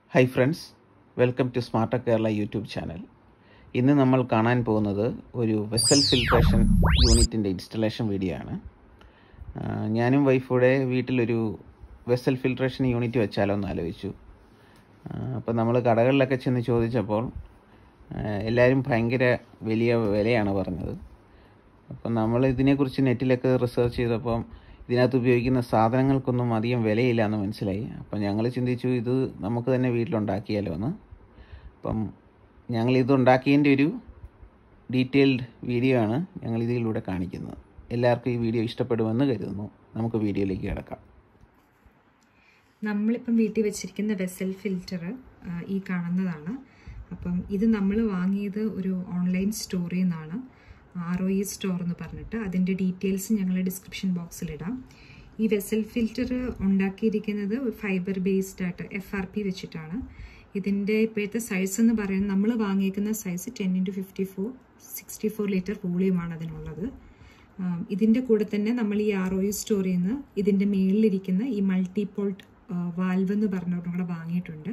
hi friends welcome to smart Kerala YouTube channel ഇന്ന് നമ്മൾ കാണാൻ പോകുന്നത് ഒരു വെസൽ ഫിൽട്രേഷൻ യൂണിറ്റിൻ്റെ ഇൻസ്റ്റലേഷൻ വീഡിയോ ആണ് ആ, ഞാനും വൈഫൂടെ വീട്ടിലൊരു വെസൽ ഫിൽട്രേഷൻ യൂണിറ്റ് വെച്ചാലോ എന്ന് ആലോചിച്ചു അപ്പോൾ നമ്മൾ കടകളിലൊക്കെ ചെന്ന് ചോദിച്ചപ്പോൾ ആ, എല്ലാവരും ഭയങ്കര വലിയ വിലയാണ് പറഞ്ഞത് അപ്പം നമ്മൾ ഇതിനെക്കുറിച്ച് നെറ്റിലൊക്കെ റിസർച്ച് ചെയ്തപ്പം ഇതിനകത്ത് ഉപയോഗിക്കുന്ന സാധനങ്ങൾക്കൊന്നും അധികം വിലയില്ല എന്ന് മനസ്സിലായി അപ്പം ഞങ്ങൾ ചിന്തിച്ചു ഇത് നമുക്ക് തന്നെ വീട്ടിലുണ്ടാക്കിയാലോ എന്ന് അപ്പം ഞങ്ങൾ ഇത് ഉണ്ടാക്കിയതിൻ്റെ ഒരു ഡീറ്റെയിൽഡ് വീഡിയോ ആണ് ഞങ്ങൾ ഇതിലൂടെ കാണിക്കുന്നത് എല്ലാവർക്കും ഈ വീഡിയോ ഇഷ്ടപ്പെടുമെന്ന് കരുതുന്നു നമുക്ക് വീഡിയോയിലേക്ക് കിടക്കാം നമ്മളിപ്പം വീട്ടിൽ വെച്ചിരിക്കുന്ന വെസൽ ഫിൽറ്റർ ഈ കാണുന്നതാണ് അപ്പം ഇത് നമ്മൾ വാങ്ങിയത് ഒരു ഓൺലൈൻ സ്റ്റോറിൽ നിന്നാണ് ആർ ഒ ഇ സ്റ്റോർ എന്ന് പറഞ്ഞിട്ട് അതിൻ്റെ ഡീറ്റെയിൽസ് ഞങ്ങൾ ഡിസ്ക്രിപ്ഷൻ ബോക്സിലിടാം ഈ വെസൽ ഫിൽറ്റർ ഉണ്ടാക്കിയിരിക്കുന്നത് ഫൈബർ ബേസ്ഡ് ആയിട്ട് എഫ് ആർ പി വെച്ചിട്ടാണ് ഇതിൻ്റെ ഇപ്പോഴത്തെ സൈസ് എന്ന് പറയുന്നത് നമ്മൾ വാങ്ങിയേക്കുന്ന size ten into fifty four sixty four litre വോളിയമാണ് അതിനുള്ളത് ആം, ഇതിൻ്റെ കൂടെ തന്നെ നമ്മൾ ഈ ആർ ഒ യു സ്റ്റോറിൽ നിന്ന് ഇതിൻ്റെ മേളിലിരിക്കുന്ന ഈ മൾട്ടി പോൾട്ട് വാൽവ് എന്ന് പറഞ്ഞൊരെണ്ണം കൂടെ വാങ്ങിയിട്ടുണ്ട്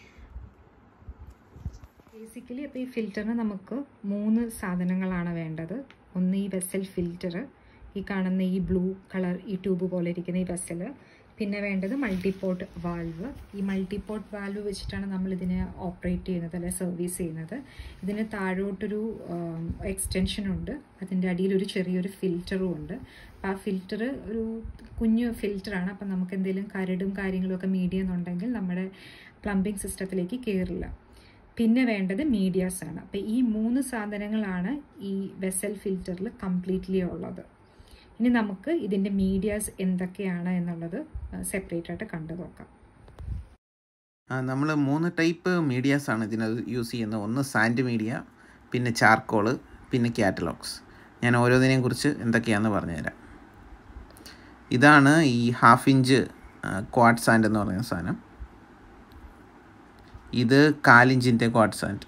ബേസിക്കലി അപ്പോൾ ഈ ഫിൽറ്ററിന് നമുക്ക് മൂന്ന് സാധനങ്ങളാണ് വേണ്ടത് ഒന്ന് ഈ വെസൽ ഫിൽറ്റർ ഈ കാണുന്ന ഈ ബ്ലൂ കളർ ഈ ട്യൂബ് പോലെ ഇരിക്കുന്ന ഈ വെസൽ പിന്നെ വേണ്ടത് മൾട്ടിപോർട്ട് വാൽവ് ഈ മൾട്ടിപോർട്ട് വാൽവ് വെച്ചിട്ടാണ് നമ്മൾ ഇതിനെ ഓപ്പറേറ്റ് ചെയ്യുന്നത് അല്ലെ സർവീസ് ചെയ്യുന്നത് ഇതിന് താഴോട്ടൊരു എക്സ്റ്റൻഷൻ ഉണ്ട് അതിൻ്റെ അടിയിൽ ഒരു ചെറിയൊരു ഫിൽറ്ററും ഉണ്ട് അപ്പോൾ ആ ഫിൽറ്റർ ഒരു കുഞ്ഞു ഫിൽറ്ററാണ് അപ്പം നമുക്ക് എന്തെങ്കിലും കരടും കാര്യങ്ങളും ഒക്കെ മീഡിയ എന്നുണ്ടെങ്കിൽ നമ്മുടെ പ്ലംബിംഗ് സിസ്റ്റത്തിലേക്ക് കയറില്ല പിന്നെ വേണ്ടത് മീഡിയാസ് ആണ് അപ്പോൾ ഈ മൂന്ന് സാധനങ്ങളാണ് ഈ വെസൽ ഫിൽറ്ററിൽ കംപ്ലീറ്റ്ലി ഉള്ളത് ഇനി നമുക്ക് ഇതിൻ്റെ മീഡിയാസ് എന്തൊക്കെയാണ് എന്നുള്ളത് സെപ്പറേറ്റ് ആയിട്ട് കണ്ടു നോക്കാം നമ്മൾ മൂന്ന് ടൈപ്പ് മീഡിയാസ് ആണ് ഇതിനകത്ത് യൂസ് ചെയ്യുന്നത് ഒന്ന് സാൻഡ് മീഡിയ പിന്നെ ചാർക്കോള് പിന്നെ കാറ്റലോഗ്സ് ഞാൻ ഓരോന്നിനെയും കുറിച്ച് എന്തൊക്കെയാണെന്ന് പറഞ്ഞുതരാം ഇതാണ് ഈ ഹാഫ് ഇഞ്ച് ക്വാഡ് സാൻഡ് എന്ന് പറയുന്ന സാധനം ഇത് കാലിഞ്ചിൻ്റെ ക്വാഡ് സാൻഡ്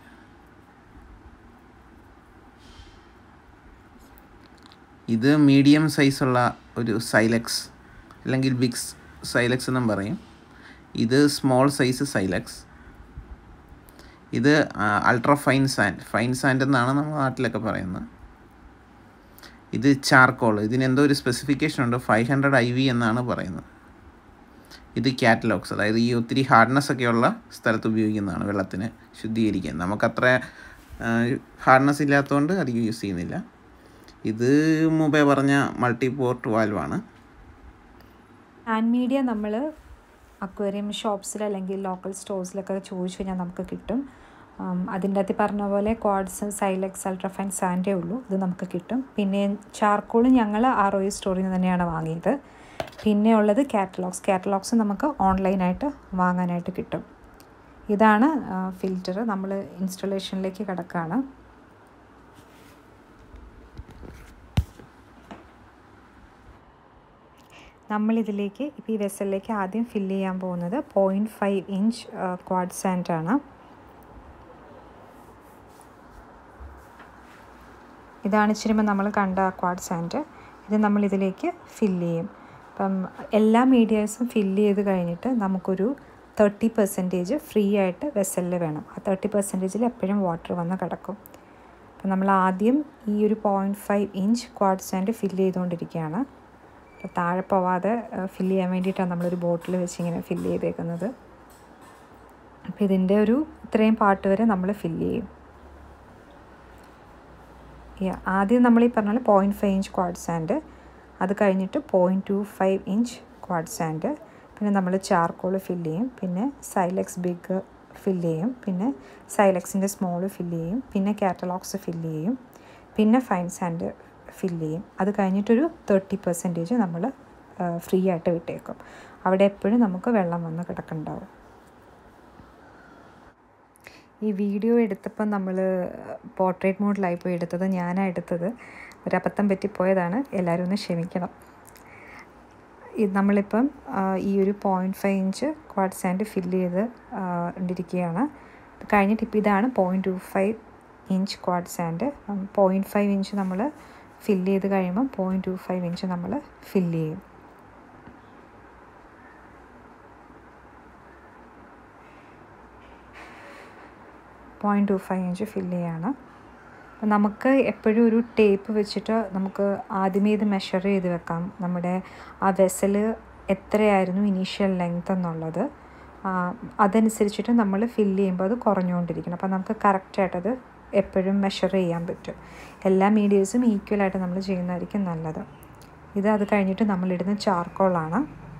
ഇത് മീഡിയം സൈസുള്ള ഒരു സൈലക്സ് അല്ലെങ്കിൽ ബിഗ് സൈലക്സ് എന്നും പറയും ഇത് സ്മോൾ സൈസ് സൈലക്സ് ഇത് ultra fine sand fine sand എന്നാണ് നമ്മുടെ നാട്ടിലൊക്കെ പറയുന്നത് ഇത് ചാർക്കോൾ ഇതിനെന്തോ ഒരു സ്പെസിഫിക്കേഷൻ ഉണ്ട് ഫൈവ് ഹൺഡ്രഡ് ഐ വി എന്നാണ് പറയുന്നത് ഇത് കാറ്റലോഗ്സ് അതായത് ഈ ഒത്തിരി ഹാർഡ്നെസ് ഒക്കെയുള്ള സ്ഥലത്ത് ഉപയോഗിക്കുന്നതാണ് വെള്ളത്തിന് ശുദ്ധീകരിക്കാൻ നമുക്കത്ര ഹാർഡ്നെസ് ഇല്ലാത്തതുകൊണ്ട് അധികം യൂസ് ചെയ്യുന്നില്ല ഇത് മുമ്പേ പറഞ്ഞ മൾട്ടി പോർട്ട് വാൽവാണ് ഹാൻഡ് മീഡിയ നമ്മൾ അക്വേറിയം ഷോപ്സിൽ അല്ലെങ്കിൽ ലോക്കൽ സ്റ്റോഴ്സിലൊക്കെ ചോദിച്ചു കഴിഞ്ഞാൽ നമുക്ക് കിട്ടും ഉം, അതിൻ്റെ അകത്ത് പറഞ്ഞ പോലെ ക്വാഡ്സ് സൈലക്സ് അൾട്രാഫൈൻ സാൻഡേ ഉള്ളൂ ഇത് നമുക്ക് കിട്ടും പിന്നെ ചാർക്കോൾ ഞങ്ങൾ ആർ ഒ സ്റ്റോറിൽ നിന്ന് തന്നെയാണ് വാങ്ങിയത് പിന്നെ ഉള്ളത് കാറ്റലോഗ്സ് കാറ്റലോഗ്സ് നമുക്ക് ഓൺലൈനായിട്ട് വാങ്ങാനായിട്ട് കിട്ടും ഇതാണ് ഫിൽറ്റർ നമ്മൾ ഇൻസ്റ്റലേഷനിലേക്ക് കിടക്കുകയാണ് നമ്മളിതിലേക്ക് ഇപ്പോൾ ഈ വെസലിലേക്ക് ആദ്യം ഫില്ല് ചെയ്യാൻ പോകുന്നത് point five inch quad sand ആണ് ഇതാണ് ഇച്ചിരി മുമ്പ് നമ്മൾ കണ്ട ക്വാഡ് സാൻഡ് ഇത് നമ്മൾ ഇതിലേക്ക് ഫില്ല് ചെയ്യും അപ്പം എല്ലാ മീഡിയാസും ഫില്ല് ചെയ്ത് കഴിഞ്ഞിട്ട് നമുക്കൊരു തേർട്ടി പെർസെൻറ്റേജ് ഫ്രീ ആയിട്ട് വെസലിൽ വേണം ആ തേർട്ടി പെർസെൻറ്റേജിൽ എപ്പോഴും വാട്ടർ വന്ന് കിടക്കും അപ്പം നമ്മൾ ആദ്യം ഈ ഒരു point five inch quad sand fill ചെയ്തുകൊണ്ടിരിക്കുകയാണ് അപ്പോൾ താഴെ പോവാതെ ഫില്ല് ചെയ്യാൻ വേണ്ടിയിട്ടാണ് നമ്മളൊരു ബോട്ടിൽ വെച്ച് ഇങ്ങനെ ഫില്ല് ചെയ്തേക്കുന്നത് അപ്പോൾ ഇതിൻ്റെ ഒരു ഇത്രയും പാർട്ട് വരെ നമ്മൾ ഫില്ല് ചെയ്യും Yeah, ആദ്യം നമ്മൾ ഈ പറഞ്ഞ പോലെ point five inch quad sand അത് കഴിഞ്ഞിട്ട് point two five inch quad sand പിന്നെ നമ്മൾ ചാർക്കോൾ ഫില്ല് ചെയ്യും പിന്നെ സൈലക്സ് ബിഗ് ഫില്ല് ചെയ്യും പിന്നെ സൈലക്സിൻ്റെ സ്മോൾ ഫില്ല് ചെയ്യും പിന്നെ കാറ്റലോഗ്സ് ഫില്ല് ചെയ്യും പിന്നെ ഫൈൻ സാൻഡ് ഫില്ല് ചെയ്യും അത് കഴിഞ്ഞിട്ടൊരു തേർട്ടി പെർസെൻറ്റേജ് നമ്മൾ ഫ്രീ ആയിട്ട് വിട്ടേക്കും അവിടെ എപ്പോഴും നമുക്ക് വെള്ളം വന്ന് കിടക്കുന്നുണ്ടാവും ഈ വീഡിയോ എടുത്തപ്പോൾ നമ്മൾ പോർട്രേറ്റ് മോഡിലായി പോയി എടുത്തത് ഞാനാണ് എടുത്തത് ഒരബദ്ധം പറ്റിപ്പോയതാണ് എല്ലാവരും ഒന്ന് ക്ഷമിക്കണം ഇത് നമ്മളിപ്പം ആ, ഈ ഒരു point five inch quad sand fill ചെയ്ത് ആ, ഇട്ടിരിക്കുകയാണ് ഇത് കഴിഞ്ഞിട്ട് ഇപ്പോൾ ഇതാണ് point two five inch quad sand point five inch നമ്മൾ ഫില്ല് ചെയ്ത് കഴിയുമ്പം പോയിൻറ്റ് ടു ഫൈവ് ഇഞ്ച് നമ്മൾ ഫില്ല് ചെയ്യും point two five inch fill ചെയ്യാണ് അപ്പം നമുക്ക് എപ്പോഴും ഒരു ടേപ്പ് വെച്ചിട്ട് നമുക്ക് ആദ്യമേ ഇത് മെഷർ ചെയ്ത് വെക്കാം നമ്മുടെ ആ വെസൽ എത്രയായിരുന്നു ഇനീഷ്യൽ ലെങ്ത് എന്നുള്ളത് അതനുസരിച്ചിട്ട് നമ്മൾ ഫില്ല് ചെയ്യുമ്പോൾ അത് കുറഞ്ഞുകൊണ്ടിരിക്കണം അപ്പോൾ നമുക്ക് കറക്റ്റായിട്ടത് എപ്പോഴും മെഷർ ചെയ്യാൻ പറ്റും എല്ലാ മീഡിയസും ഈക്വലായിട്ട് നമ്മൾ ചെയ്യുന്നതായിരിക്കും നല്ലത് ഇത് അത് കഴിഞ്ഞിട്ട് നമ്മളിടുന്ന ചാർക്കോളാണ്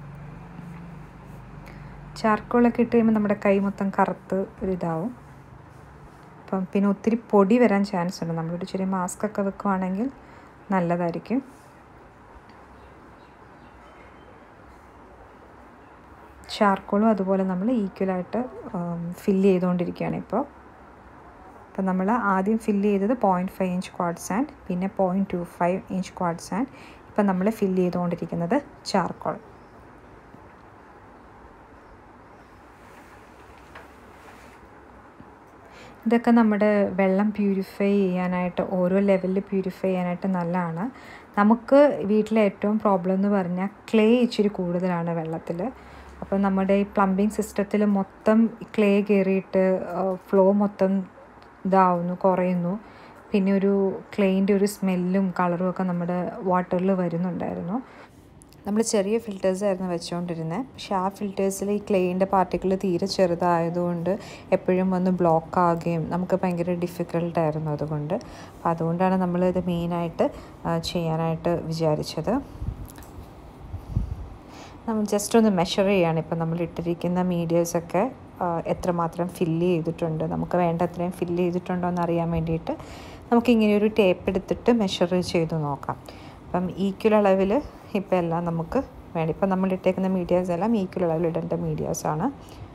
ചാർക്കോളൊക്കെ ഇട്ട് കഴിയുമ്പോൾ നമ്മുടെ കൈ മൊത്തം കറുത്ത് ഒരു ഇതാവും അപ്പം പിന്നെ ഒത്തിരി പൊടി വരാൻ ചാൻസ് ഉണ്ട് നമ്മളൊരു ചെറിയ മാസ്ക് ഒക്കെ വെക്കുവാണെങ്കിൽ നല്ലതായിരിക്കും ചാർക്കോളും അതുപോലെ നമ്മൾ ഈക്വലായിട്ട് ഫില്ല് ചെയ്തുകൊണ്ടിരിക്കുകയാണ് ഇപ്പോൾ അപ്പം നമ്മൾ ആദ്യം ഫില്ല് ചെയ്തത് point five inch quad sand പിന്നെ point two five inch quad sand ഇപ്പം നമ്മൾ ഫില്ല് ചെയ്തുകൊണ്ടിരിക്കുന്നത് ചാർക്കോൾ ഇതൊക്കെ നമ്മുടെ വെള്ളം പ്യൂരിഫൈ ചെയ്യാനായിട്ട് ഓരോ ലെവലിൽ പ്യൂരിഫൈ ചെയ്യാനായിട്ട് നല്ലതാണ് നമുക്ക് വീട്ടിലെ ഏറ്റവും പ്രോബ്ലം എന്ന് പറഞ്ഞാൽ ക്ലേ ഇച്ചിരി കൂടുതലാണ് വെള്ളത്തിൽ അപ്പോൾ നമ്മുടെ ഈ പ്ലംബിംഗ് സിസ്റ്റത്തിൽ മൊത്തം ക്ലേ കയറിയിട്ട് ഫ്ലോ മൊത്തം ഇതാവുന്നു കുറയുന്നു പിന്നെ ഒരു ക്ലേൻ്റെ ഒരു സ്മെല്ലും കളറും ഒക്കെ നമ്മുടെ വാട്ടറിൽ വരുന്നുണ്ടായിരുന്നു നമ്മൾ ചെറിയ ഫിൽറ്റേഴ്സായിരുന്നു വെച്ചുകൊണ്ടിരുന്നത് പക്ഷേ ആ ഫിൽറ്റേഴ്സിൽ ഈ ക്ലേയിൻ്റെ പാർട്ടിക്കിൾ തീരെ ചെറുതായതുകൊണ്ട് എപ്പോഴും വന്ന് ബ്ലോക്ക് ആകുകയും നമുക്ക് ഭയങ്കര ഡിഫിക്കൽട്ടായിരുന്നു അതുകൊണ്ട് അപ്പോൾ അതുകൊണ്ടാണ് നമ്മൾ ഇത് മെയിനായിട്ട് ചെയ്യാനായിട്ട് വിചാരിച്ചത് നമ്മൾ ജസ്റ്റ് ഒന്ന് മെഷർ ചെയ്യാണ് ഇപ്പം നമ്മൾ ഇട്ടിരിക്കുന്ന മീഡിയസൊക്കെ എത്രമാത്രം ഫില്ല് ചെയ്തിട്ടുണ്ട് നമുക്ക് വേണ്ട അത്രയും ഫില്ല് ചെയ്തിട്ടുണ്ടോ എന്ന് അറിയാൻ വേണ്ടിയിട്ട് നമുക്കിങ്ങനെ ഒരു ടേപ്പ് എടുത്തിട്ട് മെഷർ ചെയ്ത് നോക്കാം അപ്പം ഈക്വൽ അളവിൽ ഇപ്പം എല്ലാം നമുക്ക് വേണം ഇപ്പം നമ്മൾ ഇട്ടേക്കുന്ന മീഡിയാസ് എല്ലാം ഈക്വൽ അളവിൽ ഇടേണ്ട മീഡിയാസാണ്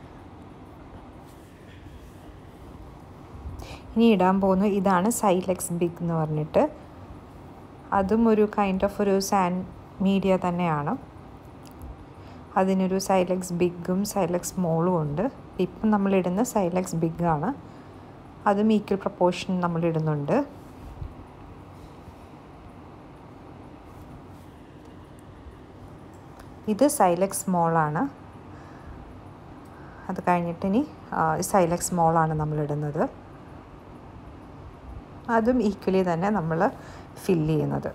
ഇനി ഇടാൻ പോകുന്നു ഇതാണ് സൈലെക്സ് ബിഗ് എന്ന് പറഞ്ഞിട്ട് അതും ഒരു കൈൻഡ് ഓഫ് ഒരു സാൻഡ് മീഡിയ തന്നെയാണ് അതിനൊരു സൈലക്സ് ബിഗും സൈലക്സ് സ്മോളും ഉണ്ട് ഇപ്പം നമ്മളിടുന്ന സൈലക്സ് ബിഗാണ് അതും ഈക്വൽ പ്രപ്പോർഷൻ നമ്മൾ ഇടുന്നുണ്ട് ഇത് സൈലക്സ് സ്മോളാണ് അത് കഴിഞ്ഞിട്ട് ഇനി സൈലക്സ് സ്മോളാണ് നമ്മളിടുന്നത് അതും ഈക്വലി തന്നെ നമ്മൾ ഫില്ല് ചെയ്യുന്നത്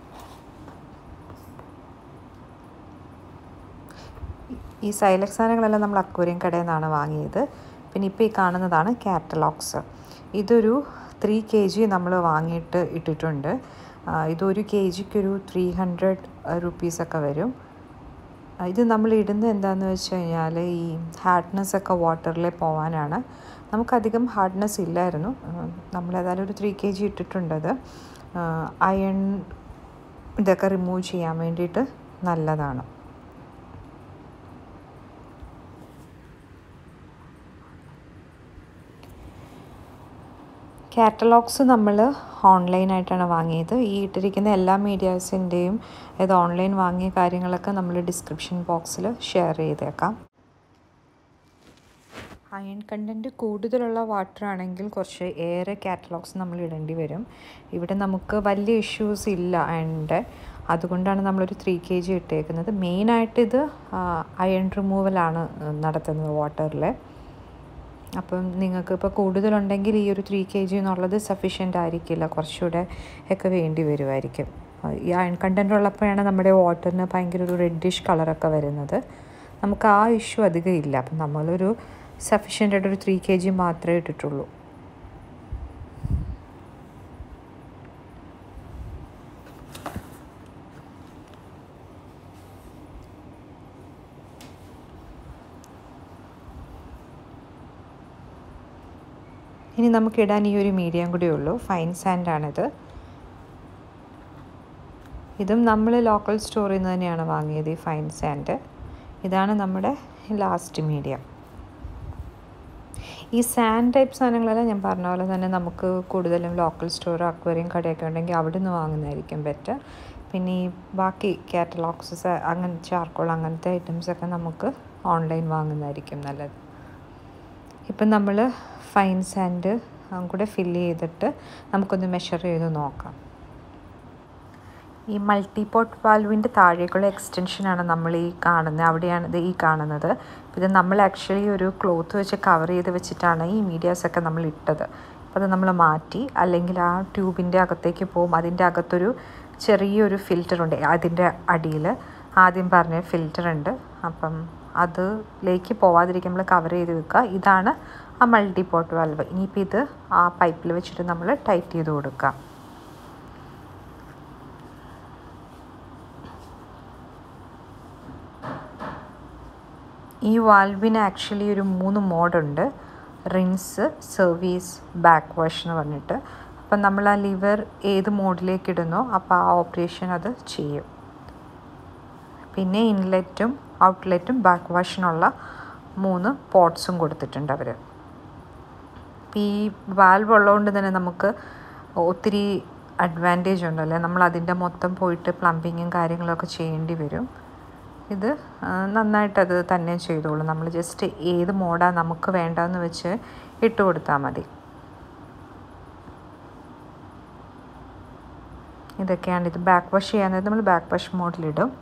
ഈ സൈലക്സ് സാധനങ്ങളെല്ലാം നമ്മൾ അക്വേറിയം കടയിൽ നിന്നാണ് വാങ്ങിയത് പിന്നെ ഇപ്പോൾ ഈ കാണുന്നതാണ് കാറ്റലോഗ്സ് ഇതൊരു ത്രീ കെ ജി നമ്മൾ വാങ്ങിയിട്ട് ഇട്ടിട്ടുണ്ട് ഇതൊരു കെ ജിക്ക് ഒരു ത്രീ ഹൺഡ്രഡ് റുപ്പീസൊക്കെ വരും ഇത് നമ്മൾ ഇടുന്നത് എന്താണെന്ന് വെച്ച് കഴിഞ്ഞാൽ ഈ ഹാർഡ്നെസ് ഒക്കെ വാട്ടറിൽ പോകാനാണ് നമുക്കധികം ഹാർഡ്നെസ് ഇല്ലായിരുന്നു നമ്മൾ ഏതായാലും ഒരു ത്രീ കെ ജി ഇട്ടിട്ടുണ്ടത് അയൺ ഇതൊക്കെ റിമൂവ് ചെയ്യാൻ വേണ്ടിയിട്ട് നല്ലതാണ് കാറ്റലോഗ്സ് നമ്മൾ ഓൺലൈനായിട്ടാണ് വാങ്ങിയത് ഈ ഇട്ടിരിക്കുന്ന എല്ലാ മീഡിയാസിൻ്റെയും ഇത് ഓൺലൈൻ വാങ്ങിയ കാര്യങ്ങളൊക്കെ നമ്മൾ ഡിസ്ക്രിപ്ഷൻ ബോക്സിൽ ഷെയർ ചെയ്തേക്കാം അയൺ കണ്ടൻറ്റ് കൂടുതലുള്ള വാട്ടർ ആണെങ്കിൽ കുറച്ച് ഏറെ കാറ്റലോഗ്സ് നമ്മൾ ഇടേണ്ടി വരും ഇവിടെ നമുക്ക് വലിയ ഇഷ്യൂസ് ഇല്ല അയണിൻ്റെ അതുകൊണ്ടാണ് നമ്മളൊരു ത്രീ കെ ജി ഇട്ടേക്കുന്നത് മെയിനായിട്ട് ഇത് അയൺ റിമൂവലാണ് നടത്തുന്നത് വാട്ടറിൽ അപ്പം നിങ്ങൾക്ക് ഇപ്പോൾ കൂടുതലുണ്ടെങ്കിൽ ഈ ഒരു ത്രീ കെ ജി എന്നുള്ളത് സഫീഷ്യൻ്റ് ആയിരിക്കില്ല കുറച്ചുകൂടെ ഒക്കെ വേണ്ടി വരുമായിരിക്കും ഈ അയൺ കണ്ടൻറ്റ് ഉള്ളപ്പോഴാണ് നമ്മുടെ വാട്ടറിന് ഭയങ്കര ഒരു റെഡിഷ് കളറൊക്കെ വരുന്നത് നമുക്ക് ആ ഇഷ്യൂ അധികം ഇല്ല അപ്പം നമ്മളൊരു സഫീഷ്യൻ്റ് ആയിട്ട് ഒരു ത്രീ കെ ജി മാത്രമേ ഇട്ടിട്ടുള്ളൂ ഇനി നമുക്കിടാൻ ഈ ഒരു മീഡിയം കൂടി ഉള്ളൂ ഫൈൻ സാൻഡാണിത് ഇതും നമ്മൾ ലോക്കൽ സ്റ്റോറിൽ നിന്ന് തന്നെയാണ് വാങ്ങിയത് ഈ ഫൈൻ സാൻഡ് ഇതാണ് നമ്മുടെ ലാസ്റ്റ് മീഡിയം ഈ സാൻഡ് ടൈപ്പ് സാധനങ്ങളെല്ലാം ഞാൻ പറഞ്ഞ പോലെ തന്നെ നമുക്ക് കൂടുതലും ലോക്കൽ സ്റ്റോർ അക്വേറിയം കടയൊക്കെ ഉണ്ടെങ്കിൽ അവിടെ നിന്ന് വാങ്ങുന്നതായിരിക്കും ബെറ്റർ പിന്നെ ഈ ബാക്കി കാറ്റലോഗ്സസ് അങ്ങനെ ചാർക്കോൾ അങ്ങനത്തെ ഐറ്റംസൊക്കെ നമുക്ക് ഓൺലൈൻ വാങ്ങുന്നതായിരിക്കും നല്ലത് ഇപ്പം നമ്മൾ ഫൈൻ സാൻഡ് കൂടെ ഫില്ല് ചെയ്തിട്ട് നമുക്കൊന്ന് മെഷർ ചെയ്ത് നോക്കാം ഈ മൾട്ടിപോട്ട് വാൽവിൻ്റെ താഴേക്കുള്ള എക്സ്റ്റൻഷനാണ് നമ്മൾ ഈ കാണുന്നത് അവിടെയാണ് ഇത് ഈ കാണുന്നത് ഇത് നമ്മൾ ആക്ച്വലി ഒരു ക്ലോത്ത് വെച്ച് കവർ ചെയ്ത് വെച്ചിട്ടാണ് ഈ മീഡിയാസൊക്കെ നമ്മൾ ഇട്ടത് അപ്പോൾ അത് നമ്മൾ മാറ്റി അല്ലെങ്കിൽ ആ ട്യൂബിൻ്റെ അകത്തേക്ക് പോകും അതിൻ്റെ അകത്തൊരു ചെറിയൊരു ഫിൽറ്റർ ഉണ്ട് അതിൻ്റെ അടിയിൽ ആദ്യം പറഞ്ഞ ഫിൽറ്റർ ഉണ്ട് അപ്പം അതിലേക്ക് പോവാതിരിക്കാൻ നമ്മൾ കവർ ചെയ്ത് വെക്കുക ഇതാണ് ആ മൾട്ടിപോട്ട് വാൽവ് ഇനിയിപ്പോൾ ഇത് ആ പൈപ്പിൽ വെച്ചിട്ട് നമ്മൾ ടൈറ്റ് ചെയ്ത് കൊടുക്കുക ഈ വാൽവിന് ആക്ച്വലി ഒരു മൂന്ന് മോഡുണ്ട് റിൻസ് സർവീസ് ബാക്ക് വാഷ് എന്ന് പറഞ്ഞിട്ട് അപ്പം നമ്മൾ ആ ലിവർ ഏത് മോഡിലേക്ക് ഇടുന്നോ അപ്പോൾ ആ ഓപ്പറേഷൻ അത് ചെയ്യും പിന്നെ ഇൻലെറ്റും ഔട്ട്ലെറ്റും ബാക്ക് വാഷിനുള്ള മൂന്ന് പോട്ട്സും കൊടുത്തിട്ടുണ്ട് അവർ ഈ വാൽവ് ഉള്ളതുകൊണ്ട് തന്നെ നമുക്ക് ഒത്തിരി അഡ്വാൻറ്റേജ് ഉണ്ടല്ലേ നമ്മൾ അതിൻ്റെ മൊത്തം പോയിട്ട് പ്ലംബിങ്ങും കാര്യങ്ങളൊക്കെ ചെയ്യേണ്ടി വരും ഇത് നന്നായിട്ടത് തന്നെ ചെയ്തോളൂ നമ്മൾ ജസ്റ്റ് ഏത് മോഡാണ് നമുക്ക് വേണ്ടതെന്ന് വെച്ച് ഇട്ട് കൊടുത്താൽ മതി ഇതൊക്കെയാണ് ഇത് ബാക്ക് വാഷ് ചെയ്യാൻ നമ്മൾ ബാക്ക് വാഷ് മോഡിലിടും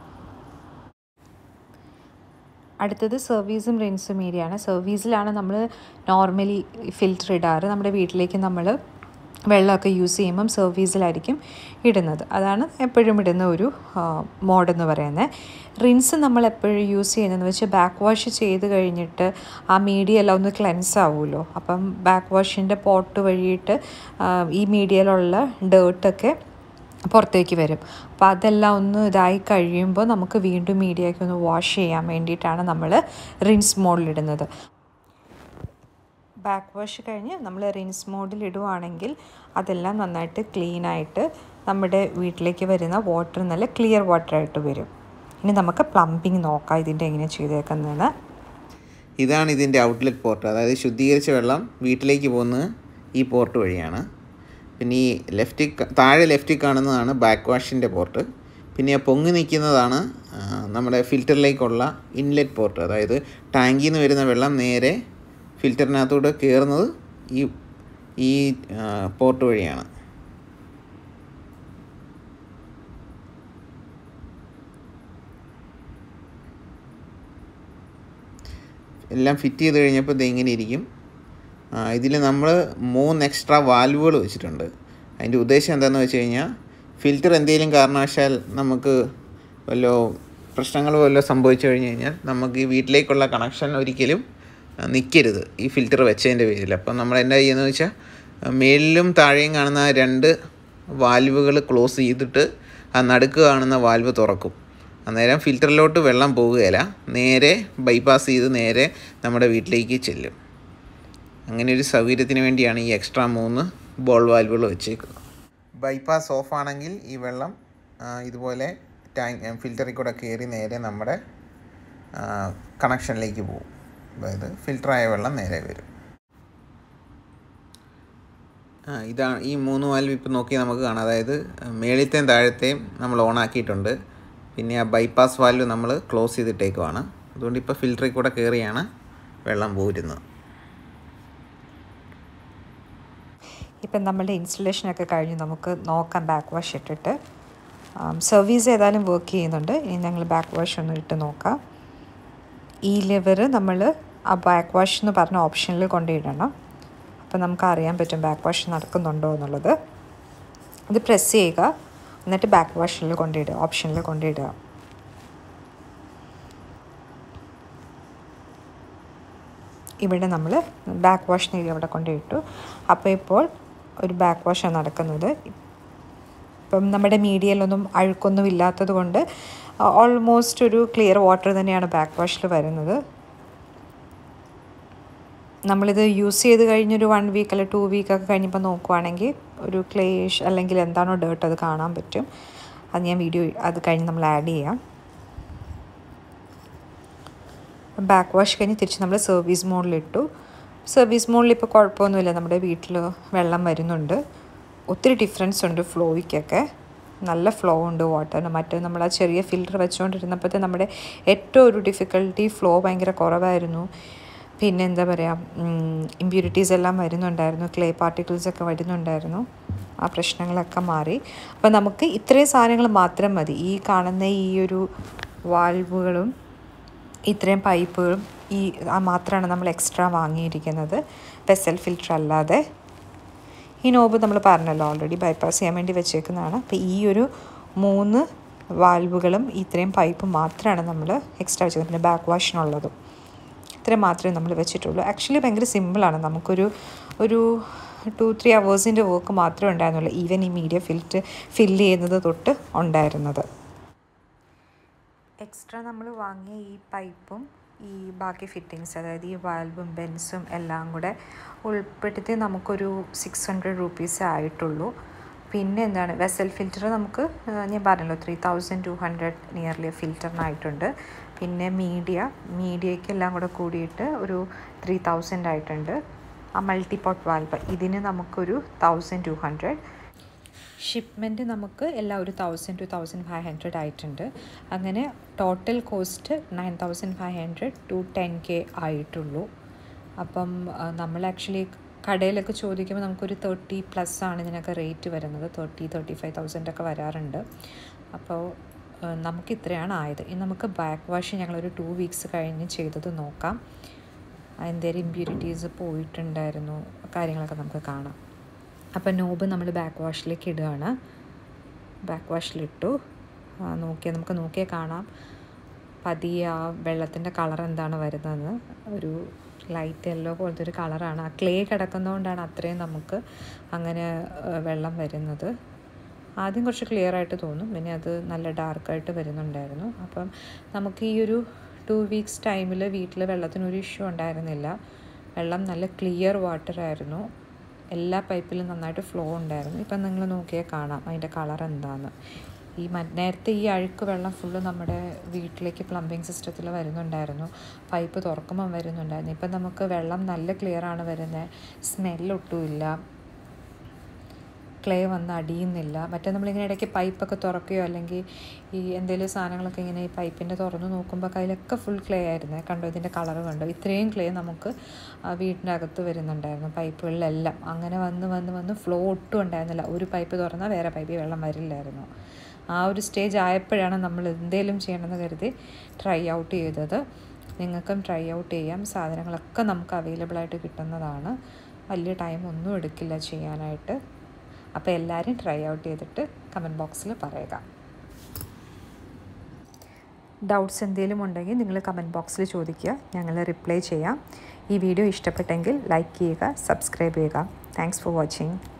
അടുത്തത് സർവീസും റിൻസും ഏരിയയാണ് സർവീസിലാണ് നമ്മൾ നോർമലി ഫിൽറ്റർ ഇടാറ് നമ്മുടെ വീട്ടിലേക്ക് നമ്മൾ വെള്ളമൊക്കെ യൂസ് ചെയ്യുമ്പം സർവീസിലായിരിക്കും ഇടുന്നത് അതാണ് എപ്പോഴും ഇടുന്ന ഒരു മോഡെന്ന് പറയുന്നത് റിൻസ് നമ്മൾ എപ്പോഴും യൂസ് ചെയ്യുന്നതെന്ന് വെച്ചാൽ ബാക്ക് വാഷ് ചെയ്ത് കഴിഞ്ഞിട്ട് ആ മീഡിയ എല്ലാം ഒന്ന് ക്ലെൻസ് ആവുമല്ലോ അപ്പം ബാക്ക് വാഷിൻ്റെ പോട്ട് വഴിയിട്ട് ഈ മീഡിയയിലുള്ള ഡേർട്ടൊക്കെ പുറത്തേക്ക് വരും അപ്പോൾ അതെല്ലാം ഒന്ന് ഇതായി കഴിയുമ്പോൾ നമുക്ക് വീണ്ടും മീഡിയയ്ക്ക് ഒന്ന് വാഷ് ചെയ്യാൻ വേണ്ടിയിട്ടാണ് നമ്മൾ റിൻസ് മോഡിലിടുന്നത് ബാക്ക് വാഷ് കഴിഞ്ഞ് നമ്മൾ റിൻസ് മോഡിൽ ഇടുവാണെങ്കിൽ അതെല്ലാം നന്നായിട്ട് ക്ലീനായിട്ട് നമ്മുടെ വീട്ടിലേക്ക് വരുന്ന വാട്ടർ നല്ല ക്ലിയർ വാട്ടറായിട്ട് വരും ഇനി നമുക്ക് പ്ലംബിങ് നോക്കാം ഇതിൻ്റെ എങ്ങനെ ചെയ്തേക്കുന്നതെന്ന് ഇതാണ് ഇതിൻ്റെ ഔട്ട്ലെറ്റ് പോർട്ട് അതായത് ശുദ്ധീകരിച്ച വെള്ളം വീട്ടിലേക്ക് പോകുന്നത് ഈ പോർട്ട് വഴിയാണ് പിന്നെ ഈ ലെഫ്റ്റിൽ താഴെ ലെഫ്റ്റിൽ കാണുന്നതാണ് ബാക്ക് വാഷിൻ്റെ പോർട്ട് പിന്നെ ആ പൊങ്ങി നിൽക്കുന്നതാണ് നമ്മുടെ ഫിൽറ്ററിലേക്കുള്ള ഇൻലെറ്റ് പോർട്ട് അതായത് ടാങ്കിൽ നിന്ന് വരുന്ന വെള്ളം നേരെ ഫിൽറ്ററിനകത്തൂടെ കയറുന്നത് ഈ ഈ പോർട്ട് വഴിയാണ് എല്ലാം ഫിറ്റ് ചെയ്ത് കഴിഞ്ഞപ്പോൾ ഇത് ഇങ്ങനെ ഇരിക്കും ഇതിൽ നമ്മൾ മൂന്ന് എക്സ്ട്രാ വാൽവുകൾ വെച്ചിട്ടുണ്ട് അതിൻ്റെ ഉദ്ദേശം എന്താണെന്ന് വെച്ച് കഴിഞ്ഞാൽ ഫിൽറ്റർ എന്തെങ്കിലും കാരണവശാൽ നമുക്ക് വല്ലോ പ്രശ്നങ്ങൾ വല്ലോ സംഭവിച്ചു കഴിഞ്ഞ് കഴിഞ്ഞാൽ നമുക്ക് ഈ വീട്ടിലേക്കുള്ള കണക്ഷൻ ഒരിക്കലും നിൽക്കരുത് ഈ ഫിൽറ്റർ വെച്ചതിൻ്റെ പേരിൽ അപ്പം നമ്മൾ എന്താ ചെയ്യുന്നത് വെച്ചാൽ മേളിലും താഴെയും കാണുന്ന രണ്ട് വാൽവുകൾ ക്ലോസ് ചെയ്തിട്ട് ആ നടുക്ക് കാണുന്ന വാൽവ് തുറക്കും അന്നേരം ഫിൽറ്ററിലോട്ട് വെള്ളം പോവുകയില്ല നേരെ ബൈപ്പാസ് ചെയ്ത് നേരെ നമ്മുടെ വീട്ടിലേക്ക് ചെല്ലും അങ്ങനെ ഒരു സൗകര്യത്തിന് വേണ്ടിയാണ് ഈ എക്സ്ട്രാ മൂന്ന് ബോൾ വാൽവുകൾ വെച്ചേക്കുന്നത് ബൈപ്പാസ് ഓഫ് ആണെങ്കിൽ ഈ വെള്ളം ഇതുപോലെ ടാങ്ക് ഫിൽറ്ററിൽ കൂടെ കയറി നേരെ നമ്മുടെ കണക്ഷനിലേക്ക് പോകും അതായത് ഫിൽറ്ററായ വെള്ളം നേരെ വരും ഇതാണ് ഈ മൂന്ന് വാൽവ് ഇപ്പം നോക്കി നമുക്ക് കാണാം അതായത് മേളിത്തെയും താഴത്തെയും നമ്മൾ ഓൺ ആക്കിയിട്ടുണ്ട് പിന്നെ ആ ബൈപ്പാസ് വാൽവ് നമ്മൾ ക്ലോസ് ചെയ്തിട്ടേക്കുവാണ് അതുകൊണ്ട് ഇപ്പോൾ ഫിൽറ്ററിൽ കൂടെ കയറിയാണ് വെള്ളം പോരുന്നത് ഇപ്പം നമ്മളുടെ ഇൻസ്റ്റലേഷനൊക്കെ കഴിഞ്ഞ് നമുക്ക് നോക്കാം ബാക്ക് വാഷ് ഇട്ടിട്ട് സർവീസ് ഏതായാലും വർക്ക് ചെയ്യുന്നുണ്ട് ഇനി ഞങ്ങൾ ബാക്ക് വാഷ് ഒന്ന് ഇട്ട് നോക്കാം ഈ ലിവർ നമ്മൾ ആ ബാക്ക് വാഷ് എന്ന് പറഞ്ഞ ഓപ്ഷനിൽ കൊണ്ടിടണം അപ്പോൾ നമുക്ക് അറിയാൻ പറ്റും ബാക്ക് വാഷ് നടക്കുന്നുണ്ടോ എന്നുള്ളത് ഇത് പ്രസ് ചെയ്യുക എന്നിട്ട് ബാക്ക് വാഷിൽ കൊണ്ടിടുക ഓപ്ഷനിൽ കൊണ്ടിടുക ഇവിടെ നമ്മൾ ബാക്ക് വാഷ് നേടി അവിടെ കൊണ്ടിട്ടു അപ്പോൾ ഇപ്പോൾ ഒരു ബാക്ക് വാഷാണ് നടക്കുന്നത് ഇപ്പം നമ്മുടെ മീഡിയയിലൊന്നും അഴുക്കൊന്നും ഇല്ലാത്തത് കൊണ്ട് ഓൾമോസ്റ്റ് ഒരു ക്ലിയർ വാട്ടർ തന്നെയാണ് ബാക്ക് വാഷിൽ വരുന്നത് നമ്മളിത് യൂസ് ചെയ്ത് കഴിഞ്ഞൊരു വൺ വീക്ക് അല്ലെങ്കിൽ ടു വീക്ക് ഒക്കെ കഴിഞ്ഞപ്പോൾ നോക്കുവാണെങ്കിൽ ഒരു ക്ലേഷ് അല്ലെങ്കിൽ എന്താണോ ഡേർട്ട് അത് കാണാൻ പറ്റും അത് ഞാൻ വീഡിയോ അത് കഴിഞ്ഞ് നമ്മൾ ആഡ് ചെയ്യാം ബാക്ക് വാഷ് കഴിഞ്ഞ് തിരിച്ച് നമ്മൾ സർവീസ് മോഡിലിട്ടു സർവീസ് മോഡിൽ ഇപ്പോൾ കുഴപ്പമൊന്നുമില്ല നമ്മുടെ വീട്ടിൽ വെള്ളം വരുന്നുണ്ട് ഒത്തിരി ഡിഫറൻസ് ഉണ്ട് ഫ്ലോയ്ക്കൊക്കെ നല്ല ഫ്ലോ ഉണ്ട് വാട്ടറിന് മറ്റേ നമ്മൾ ആ ചെറിയ ഫിൽറ്റർ വെച്ചുകൊണ്ടിരുന്നപ്പോഴത്തെ നമ്മുടെ ഏറ്റവും ഒരു ഡിഫിക്കൽട്ടി ഫ്ലോ ഭയങ്കര കുറവായിരുന്നു പിന്നെ എന്താ പറയുക ഇമ്പ്യൂരിറ്റീസ് എല്ലാം വരുന്നുണ്ടായിരുന്നു ക്ലേ പാർട്ടിക്കിൾസ് ഒക്കെ വരുന്നുണ്ടായിരുന്നു ആ പ്രശ്നങ്ങളൊക്കെ മാറി അപ്പോൾ നമുക്ക് ഇത്രയും സാധനങ്ങൾ മാത്രം മതി ഈ കാണുന്ന ഈ ഒരു വാൽവുകളും ഇത്രയും പൈപ്പുകളും ഈ ആ മാത്രമാണ് നമ്മൾ എക്സ്ട്രാ വാങ്ങിയിരിക്കുന്നത് വെസൽ ഫിൽറ്റർ അല്ലാതെ ഈ നോബ് നമ്മൾ പറഞ്ഞല്ലോ ഓൾറെഡി ബൈപ്പാസ് ചെയ്യാൻ വേണ്ടി വെച്ചേക്കുന്നതാണ് അപ്പോൾ ഈ ഒരു മൂന്ന് വാൽവുകളും ഇത്രയും പൈപ്പ് മാത്രമാണ് നമ്മൾ എക്സ്ട്രാ വെച്ചത് പിന്നെ ബാക്ക് വാഷിനുള്ളതും ഇത്രയും മാത്രമേ നമ്മൾ വെച്ചിട്ടുള്ളൂ ആക്ച്വലി ഭയങ്കര സിമ്പിളാണ് നമുക്കൊരു ഒരു ടു ത്രീ അവേഴ്സിൻ്റെ വർക്ക് മാത്രമേ ഉണ്ടായിരുന്നുള്ളൂ ഈവൻ ഈ മീഡിയ ഫിൽറ്റ് ഫില്ല് ചെയ്യുന്നത് തൊട്ട് ഉണ്ടായിരുന്നത് എക്സ്ട്രാ നമ്മൾ വാങ്ങിയ ഈ പൈപ്പും ഈ ബാക്കി ഫിറ്റിങ്സ് അതായത് ഈ വാൽവും ബെൻസും എല്ലാം കൂടെ ഉൾപ്പെടുത്തി നമുക്കൊരു സിക്സ് ഹൺഡ്രഡ് റുപ്പീസേ ആയിട്ടുള്ളൂ പിന്നെ എന്താണ് വെസൽ ഫിൽറ്റർ നമുക്ക് ഞാൻ പറഞ്ഞല്ലോ three thousand two hundred nearly ഫിൽറ്ററിനായിട്ടുണ്ട് പിന്നെ മീഡിയ മീഡിയയ്ക്ക് എല്ലാം കൂടെ കൂടിയിട്ട് ഒരു ത്രീ തൗസൻഡ് ആയിട്ടുണ്ട് ആ മൾട്ടിപോട്ട് വാൽവ് ഇതിന് നമുക്കൊരു തൗസൻഡ് ടു ഹൺഡ്രഡ് ഷിപ്മെൻറ്റ് നമുക്ക് എല്ലാം ഒരു thousand two thousand five hundred ആയിട്ടുണ്ട് അങ്ങനെ total cost nine thousand five hundred to ten K ആയിട്ടുള്ളൂ അപ്പം നമ്മൾ ആക്ച്വലി കടയിലൊക്കെ ചോദിക്കുമ്പോൾ നമുക്കൊരു തേർട്ടി പ്ലസ് ആണ് ഇതിനൊക്കെ റേറ്റ് വരുന്നത് തേർട്ടി തേർട്ടി ഫൈവ് തൗസൻഡ് ഒക്കെ വരാറുണ്ട് അപ്പോൾ നമുക്ക് ഇത്രയാണ് ആയത് ഇനി നമുക്ക് ബാക്ക് വാഷ് ഞങ്ങളൊരു ടു വീക്സ് കഴിഞ്ഞ് ചെയ്തത് നോക്കാം എന്തെങ്കിലും ഇമ്പ്യൂരിറ്റീസ് പോയിട്ടുണ്ടായിരുന്നു കാര്യങ്ങളൊക്കെ നമുക്ക് കാണാം അപ്പോൾ നോബ് നമ്മൾ ബാക്ക് വാഷിലേക്ക് ഇടുകയാണ് ബാക്ക് വാഷിലിട്ടു നോക്കിയാൽ നമുക്ക് നോക്കിയാൽ കാണാം പതിയെ ആ വെള്ളത്തിൻ്റെ കളർ എന്താണ് വരുന്നതെന്ന് ഒരു ലൈറ്റ് യെല്ലോ പോലത്തെ ഒരു കളറാണ് ആ ക്ലേ കിടക്കുന്നതുകൊണ്ടാണ് അത്രയും നമുക്ക് അങ്ങനെ വെള്ളം വരുന്നത് ആദ്യം കുറച്ച് ക്ലിയർ ആയിട്ട് തോന്നും പിന്നെ അത് നല്ല ഡാർക്കായിട്ട് വരുന്നുണ്ടായിരുന്നു അപ്പം നമുക്ക് ഈ ഒരു ടു വീക്സ് ടൈമിൽ വീട്ടിൽ വെള്ളത്തിനൊരു ഇഷ്യൂ ഉണ്ടായിരുന്നില്ല വെള്ളം നല്ല ക്ലിയർ വാട്ടർ ആയിരുന്നു എല്ലാ പൈപ്പിലും നന്നായിട്ട് ഫ്ലോ ഉണ്ടായിരുന്നു ഇപ്പം നിങ്ങൾ നോക്കിയാൽ കാണാം അതിൻ്റെ കളർ എന്താണെന്ന് ഈ നേരത്തെ ഈ അഴുക്ക് വെള്ളം ഫുള്ള് നമ്മുടെ വീട്ടിലേക്ക് പ്ലംബിംഗ് സിസ്റ്റത്തിൽ വരുന്നുണ്ടായിരുന്നു പൈപ്പ് തുറക്കുമ്പം വരുന്നുണ്ടായിരുന്നു ഇപ്പം നമുക്ക് വെള്ളം നല്ല ക്ലിയർ ആണ് വരുന്നത് സ്മെല്ലൊട്ടുമില്ല ക്ലേ വന്ന് അടിയുന്നില്ല മറ്റേ നമ്മളിങ്ങനെ ഇടയ്ക്ക് പൈപ്പൊക്കെ തുറക്കുകയോ അല്ലെങ്കിൽ ഈ എന്തെങ്കിലും സാധനങ്ങളൊക്കെ ഇങ്ങനെ ഈ പൈപ്പിൻ്റെ തുറന്ന് നോക്കുമ്പോൾ അതിലൊക്കെ ഫുൾ ക്ലേ ആയിരുന്നു കണ്ടോ ഇതിൻ്റെ കളർ കണ്ടോ ഇത്രയും ക്ലേ നമുക്ക് വീടിൻ്റെ അകത്ത് വരുന്നുണ്ടായിരുന്നു പൈപ്പുകളിലെല്ലാം അങ്ങനെ വന്ന് വന്ന് വന്ന് ഫ്ലോ ഒട്ടും ഉണ്ടായിരുന്നില്ല ഒരു പൈപ്പ് തുറന്നാൽ വേറെ പൈപ്പിൽ വെള്ളം വരില്ലായിരുന്നു ആ ഒരു സ്റ്റേജ് ആയപ്പോഴാണ് നമ്മൾ എന്തെങ്കിലും ചെയ്യണമെന്ന് കരുതി ട്രൈ ഔട്ട് ചെയ്തത് നിങ്ങൾക്കും ട്രൈ ഔട്ട് ചെയ്യാം സാധനങ്ങളൊക്കെ നമുക്ക് അവൈലബിൾ ആയിട്ട് കിട്ടുന്നതാണ് വലിയ ടൈം ഒന്നും എടുക്കില്ല ചെയ്യാനായിട്ട് അപ്പോൾ എല്ലാവരും ട്രൈ ഔട്ട് ചെയ്തിട്ട് കമൻറ്റ് ബോക്സിൽ പറയുക ഡൗട്ട്സ് എന്തെങ്കിലും ഉണ്ടെങ്കിൽ നിങ്ങൾ കമൻറ്റ് ബോക്സിൽ ചോദിക്കുക ഞങ്ങൾ റിപ്ലൈ ചെയ്യാം ഈ വീഡിയോ ഇഷ്ടപ്പെട്ടെങ്കിൽ ലൈക്ക് ചെയ്യുക സബ്സ്ക്രൈബ് ചെയ്യുക താങ്ക്സ് ഫോർ വാച്ചിങ്